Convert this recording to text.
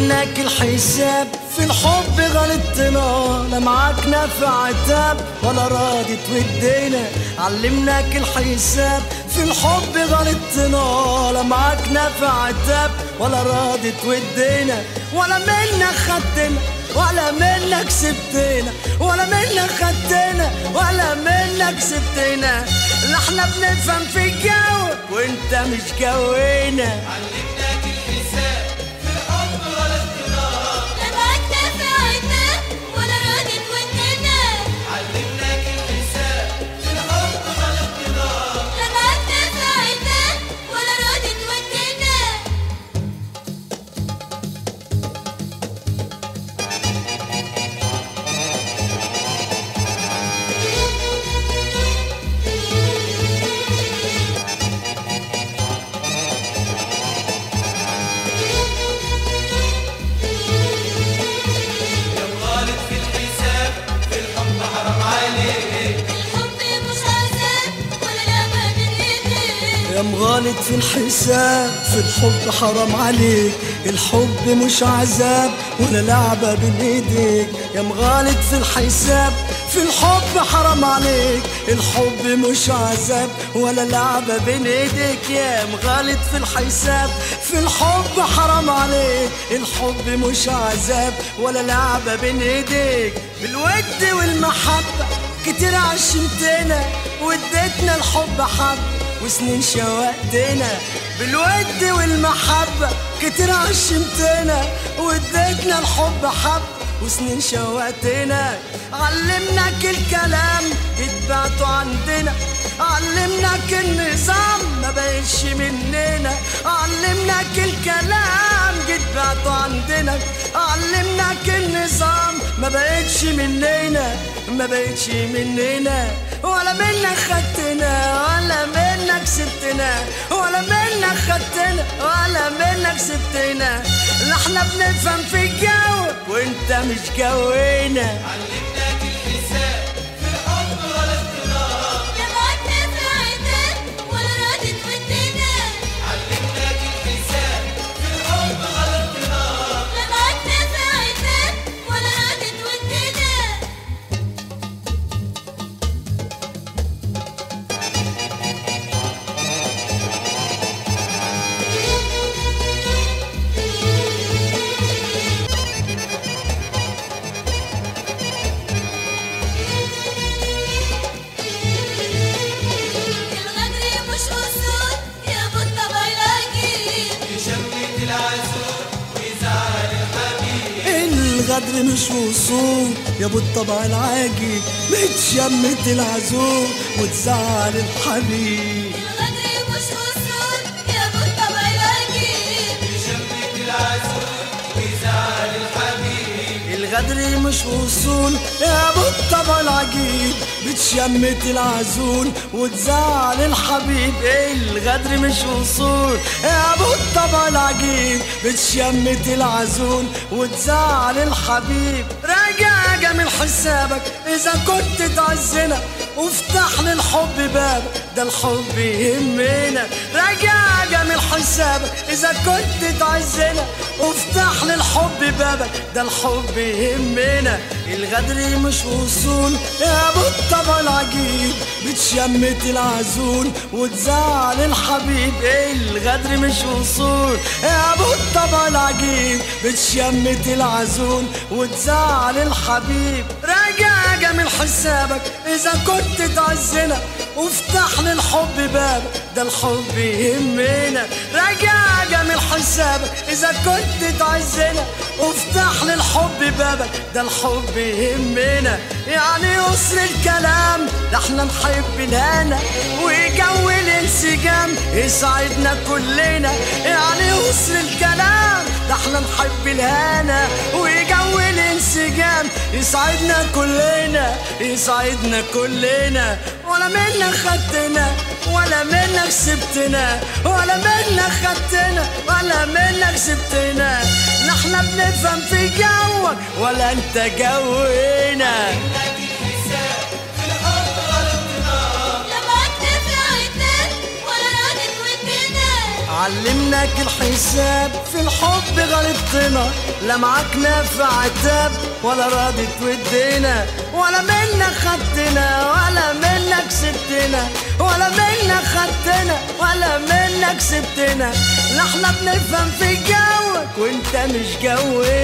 علمناك الحساب في الحب غلطنا لا معاك نافع عتاب ولا راضي تودينا علمناك الحساب في الحب غلطنا لا معاك نافع عتاب ولا راضي تودينا ولا منك خدتنا ولا منك سبتنا ولا منك خدتنا ولا منك سبتنا لا احنا بنفهم في جوك وانت مش جوينا علمناك الحساب في الحب غلطنا لا معاك نافع عتاب ولا راضي تودنا علمناك الحساب في الحب غلطنا لا معاك نافع عتاب ولا راضي تودنا يا مغالط في الحساب في الحب حرام عليك الحب مش عذاب ولا لعبة من ايديك يا مغالط في الحساب في الحب حرام عليك الحب مش عذاب ولا لعبة بين ايديك يا مغالط في الحساب في الحب حرام عليك الحب مش عذاب ولا لعبة بين ايديك يا مغالط في الحساب في الحب حرام عليك الحب مش عذاب ولا لعبة بين ايديك بالود والمحبة كتير عشمتنا واديتنا الحب حب وسنين شوقتنا بالود والمحبة كتير عشمتنا واديتنا الحب حب وسنين شوقتنا علمناك الكلام اتبعته عندنا علمناك النظام ما بقتش مننا علمناك الكلام جيت بعته عندنا علمناك النظام ما بقتش مننا ما بقتش مننا ولا منك خدتنا ولا منك سبتنا ولا منك خدتنا ولا منك سبتنا لا احنا بنفهم في جوك وانت مش جوينا علمناك الحساب في الحب غلطنا لا معاك نافع عتاب ولا راضي تودنا علمناك الحساب في الحب غلطنا لا معاك نافع عتاب ولا راضي تودنا الغدر مش أصول يا ابو الطبع العجيب يشمت العسول ويزعل الحبيب الغدر مش وصول يا ابو الطبع العاجي متشمت العزوم وتزعل الحبيب الغدر مش أصول يا ابو الطبع العجيب يشمت العسول ويزعل الحبيب الغدر مش وصول يا ابو الطبع العجيب بتشمت العزول وتزعل الحبيب الغدر مش وصول يا ابو الطبع العجيب بتشمت العزول وتزعل الحبيب راجع جميل حسابك اذا كنت تعزنا وافتح للحب باب ده الحب يهمنا راجع جميل حسابك اذا كنت تعزنا وافتح للحب بابك ده الحب يهمنا الغدر مش وصول يا ابو الطبع العجيب بتشمت العزول وتزعل الحبيب الغدر مش وصول يا ابو الطبع العجيب بتشمت العزول وتزعل الحبيب راجع جميل حسابك اذا كنت تعزنا وافتح للحب باب ده الحب يهمنا راجع جميل حسابك اذا كنت تعزنا وافتح للحب بابك ده الحب يهمنا يعني يسر الكلام ده احنا نحب الهنا وجو الانسجام يسعدنا كلنا يعني يسر الكلام ده احنا نحب الهنا وجو الانسجام يسعدنا كلنا يسعدنا كلنا ولا منك خدتنا ولا منك سبتنا ولا منك خدتنا ولا منك سبتنا نحن بنفهم في جوك ولا انت جونا علمناك الحساب في الحب غلطنا لا معاك نافع عتاب ولا راضي تودنا علمناك الحساب في الحب غلطنا لا معاك نافع عتاب ولا راضي تودينا ولا منك خدتنا ولا منك سبتنا ولا منك خدتنا ولا منك سبتنا لا احنا بنفهم في جوك وانت مش جونا